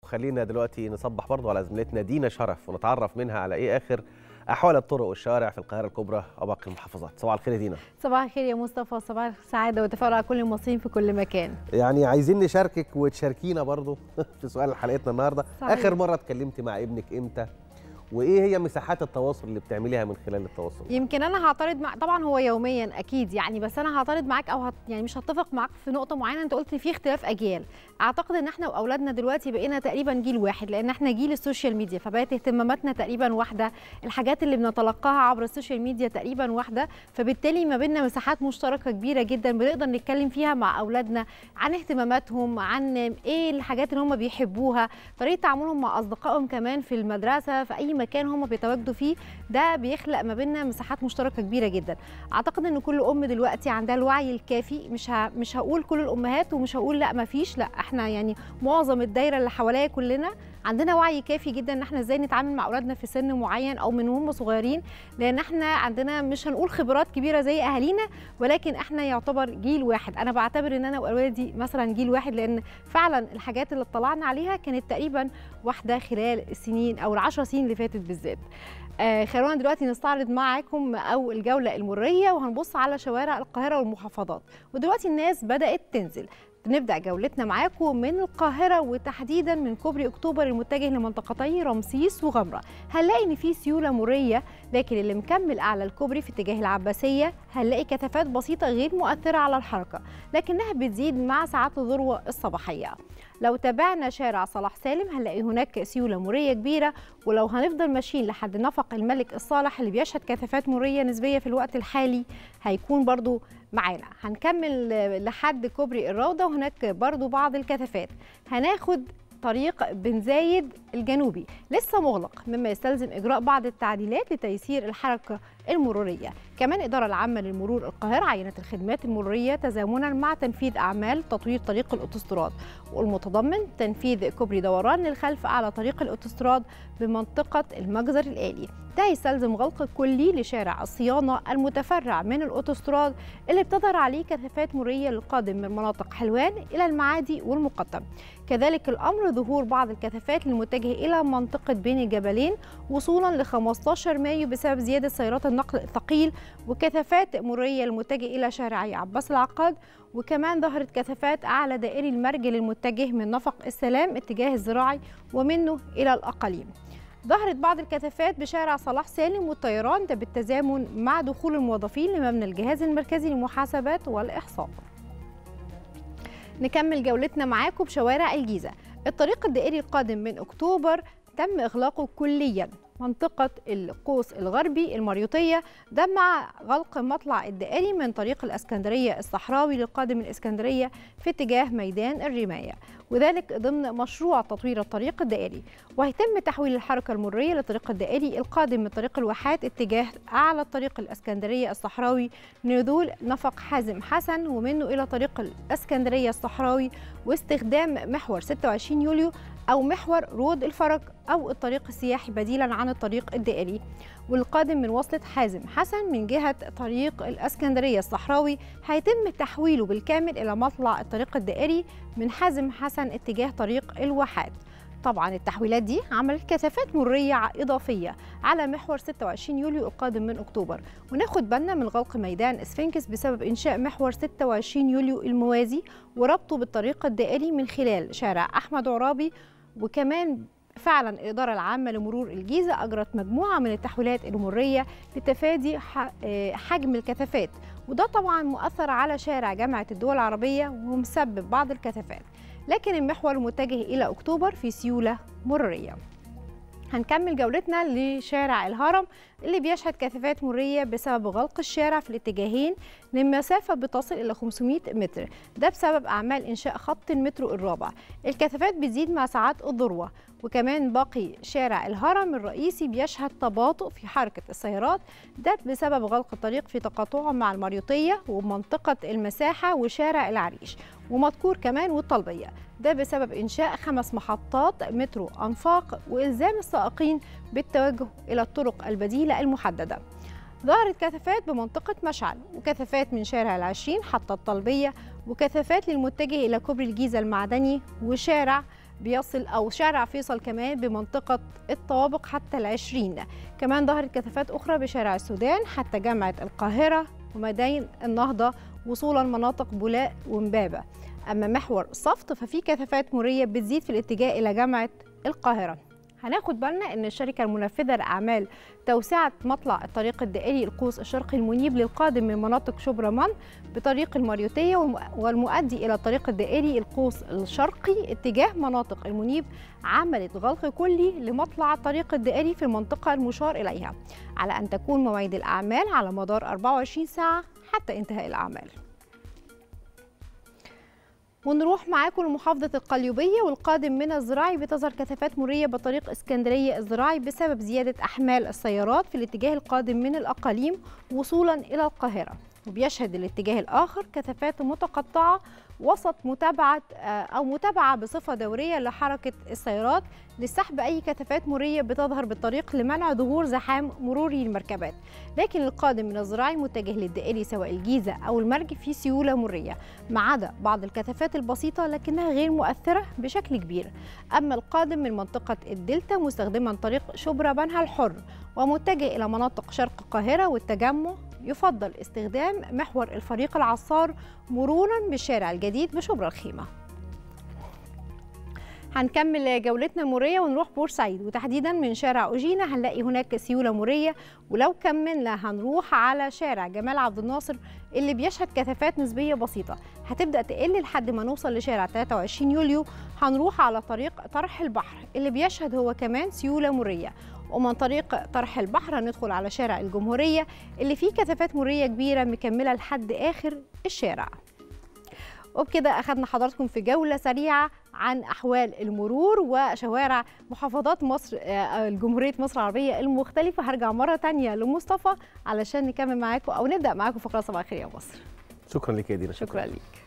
خلينا دلوقتي نصبح برضو على زميلتنا دينا شرف ونتعرف منها على ايه اخر احوال الطرق والشوارع في القاهره الكبرى وباقي المحافظات صباح الخير يا دينا صباح الخير يا مصطفى صباح السعاده والتفاؤل على كل المصريين في كل مكان يعني عايزين نشاركك وتشاركينا برضو في سؤال حلقتنا النهارده صحيح. اخر مره اتكلمتي مع ابنك امتى وايه هي مساحات التواصل اللي بتعمليها من خلال التواصل يمكن انا هعترض مع طبعا هو يوميا اكيد يعني بس انا هعترض معاك او هت... يعني مش هتفق معاك في نقطه معينه انت قلت في اختلاف اجيال اعتقد ان احنا واولادنا دلوقتي بقينا تقريبا جيل واحد لان احنا جيل السوشيال ميديا فبقت اهتماماتنا تقريبا واحده الحاجات اللي بنتلقاها عبر السوشيال ميديا تقريبا واحده فبالتالي ما بيننا مساحات مشتركه كبيره جدا بنقدر نتكلم فيها مع اولادنا عن اهتماماتهم عن ايه الحاجات اللي هم بيحبوها طريقه تعاملهم مع اصدقائهم كمان في المدرسه في اي مكان هم بيتواجدوا فيه ده بيخلق ما بيننا مساحات مشتركه كبيره جدا اعتقد ان كل ام دلوقتي عندها الوعي الكافي مش ه... مش هقول كل الامهات ومش هقول لا ما فيش لا احنا يعني معظم الدايره اللي حواليا كلنا عندنا وعي كافي جدا ان احنا ازاي نتعامل مع اولادنا في سن معين او من هم صغيرين لان احنا عندنا مش هنقول خبرات كبيره زي اهالينا ولكن احنا يعتبر جيل واحد انا بعتبر ان انا واولادي مثلا جيل واحد لان فعلا الحاجات اللي اطلعنا عليها كانت تقريبا واحده خلال السنين او العشر سنين اللي فاتت بالذات آه خلونا دلوقتي نستعرض معاكم او الجوله المريه وهنبص على شوارع القاهره والمحافظات ودلوقتي الناس بدات تنزل نبدا جولتنا معاكم من القاهره وتحديدا من كوبري اكتوبر المتجه لمنطقتي رمسيس وغمره هنلاقي ان في سيوله مريه لكن اللي مكمل اعلى الكوبري في اتجاه العباسيه هنلاقي كثافات بسيطه غير مؤثره على الحركه لكنها بتزيد مع ساعات الذروه الصباحيه لو تابعنا شارع صلاح سالم هنلاقي هناك سيوله مريه كبيره ولو هنفضل ماشيين لحد نفق الملك الصالح اللي بيشهد كثافات مريه نسبيه في الوقت الحالي هيكون برضو معانا هنكمل لحد كوبري الروضه وهناك برضو بعض الكثافات هناخد طريق بن زايد الجنوبي لسه مغلق مما يستلزم اجراء بعض التعديلات لتيسير الحركه المروريه كمان الاداره العامه للمرور القاهره عينت الخدمات المروريه تزامنا مع تنفيذ اعمال تطوير طريق الاوتوستراد والمتضمن تنفيذ كوبري دوران للخلف على طريق الاوتوستراد بمنطقه المجزر الالي ده يستلزم غلق كلي لشارع الصيانه المتفرع من الاوتوستراد اللي بتظهر عليه كثافات مريه للقادم من مناطق حلوان الى المعادي والمقدم كذلك الامر ظهور بعض الكثافات المتجهه الى منطقه بين الجبلين وصولا ل 15 مايو بسبب زياده سيارات النقل الثقيل وكثافات مريه المتجه الى شارعي عباس العقاد وكمان ظهرت كثافات اعلى دائري المرج للمتجه من نفق السلام اتجاه الزراعي ومنه الى الاقاليم ظهرت بعض الكثافات بشارع صلاح سالم والطيران ده بالتزامن مع دخول الموظفين لمبنى الجهاز المركزي للمحاسبات والإحصاء نكمل جولتنا معاكم بشوارع الجيزة الطريق الدائري القادم من أكتوبر تم إغلاقه كلياً منطقة القوس الغربي المريوطية ده مع غلق مطلع الدائري من طريق الإسكندرية الصحراوي للقادم الإسكندرية في اتجاه ميدان الرماية وذلك ضمن مشروع تطوير الطريق الدائري وهيتم تحويل الحركة المرية للطريق الدائري القادم من طريق الواحات اتجاه أعلى طريق الإسكندرية الصحراوي نزول نفق حازم حسن ومنه إلى طريق الإسكندرية الصحراوي واستخدام محور 26 يوليو أو محور رود الفرج أو الطريق السياحي بديلا عن الطريق الدائري والقادم من وصلة حازم حسن من جهة طريق الأسكندرية الصحراوي هيتم تحويله بالكامل إلى مطلع الطريق الدائري من حازم حسن اتجاه طريق الواحات طبعا التحويلات دي عملت كثافات مرية إضافية على محور 26 يوليو القادم من أكتوبر وناخد بالنا من غلق ميدان اسفنكس بسبب إنشاء محور 26 يوليو الموازي وربطه بالطريق الدائري من خلال شارع أحمد عرابي وكمان فعلا الإدارة العامة لمرور الجيزة أجرت مجموعة من التحويلات المرية لتفادي حجم الكثافات وده طبعا مؤثر على شارع جامعة الدول العربية ومسبب بعض الكثافات لكن المحور متجه إلى أكتوبر في سيولة مرورية هنكمل جولتنا لشارع الهرم اللي بيشهد كثافات مرية بسبب غلق الشارع في الاتجاهين لمسافة بتصل إلى 500 متر ده بسبب أعمال إنشاء خط المترو الرابع الكثافات بتزيد مع ساعات الذروة وكمان باقي شارع الهرم الرئيسي بيشهد تباطؤ في حركة السيارات ده بسبب غلق الطريق في تقاطعه مع المريوطية ومنطقة المساحة وشارع العريش ومذكور كمان والطلبية ده بسبب إنشاء خمس محطات مترو أنفاق وإلزام السائقين بالتوجه إلى الطرق البديلة المحددة ظهرت كثافات بمنطقة مشعل وكثافات من شارع العشرين حتى الطلبية وكثافات للمتجه إلى كوبري الجيزة المعدني وشارع بيصل أو شارع فيصل كمان بمنطقة الطوابق حتى العشرين كمان ظهرت كثافات أخرى بشارع السودان حتى جامعة القاهرة ومدين النهضة وصولا مناطق بولاق ومبابة أما محور صفت ففي كثافات مرية بتزيد في الاتجاه إلى جامعة القاهرة هناخد بالنا ان الشركه المنفذه لاعمال توسعه مطلع الطريق الدائري القوس الشرقي المنيب للقادم من مناطق شبرمان بطريق الماريوتيه والمؤدي الى الطريق الدائري القوس الشرقي اتجاه مناطق المنيب عملت غلق كلي لمطلع الطريق الدائري في المنطقه المشار اليها على ان تكون مواعيد الاعمال على مدار 24 ساعه حتى انتهاء الاعمال ونروح معاكم لمحافظة القليوبية والقادم من الزراعي بتظهر كثافات مرية بطريق اسكندرية الزراعي بسبب زيادة أحمال السيارات في الاتجاه القادم من الأقاليم وصولا إلى القاهرة وبيشهد الاتجاه الآخر كثافات متقطعة وسط متابعة أو متابعة بصفة دورية لحركة السيارات لسحب أي كثافات مرية بتظهر بالطريق لمنع ظهور زحام مروري للمركبات لكن القادم من الزراعي متجه للدائري سواء الجيزة أو المرج في سيولة مرية ما عدا بعض الكثافات البسيطة لكنها غير مؤثرة بشكل كبير أما القادم من منطقة الدلتا مستخدما طريق شبرا بنها الحر ومتجه إلى مناطق شرق القاهرة والتجمع يفضل استخدام محور الفريق العصار مرورا بالشارع الجديد بشبرا الخيمه هنكمل جولتنا المرية ونروح بورسعيد وتحديدا من شارع أوجينا هنلاقي هناك سيولة مرية ولو كملنا هنروح على شارع جمال عبد الناصر اللي بيشهد كثافات نسبية بسيطة هتبدأ تقل لحد ما نوصل لشارع 23 يوليو هنروح على طريق طرح البحر اللي بيشهد هو كمان سيولة مرية ومن طريق طرح البحر هندخل على شارع الجمهورية اللي فيه كثافات مرية كبيرة مكملة لحد آخر الشارع وبكده أخذنا حضراتكم في جولة سريعة عن أحوال المرور وشوارع محافظات مصر جمهورية مصر العربية المختلفة هرجع مرة تانية لمصطفى علشان نكمل معاكم أو نبدأ معاكم فقرة صباح الخير يا مصر شكرا لك يا دينا شكرا ليك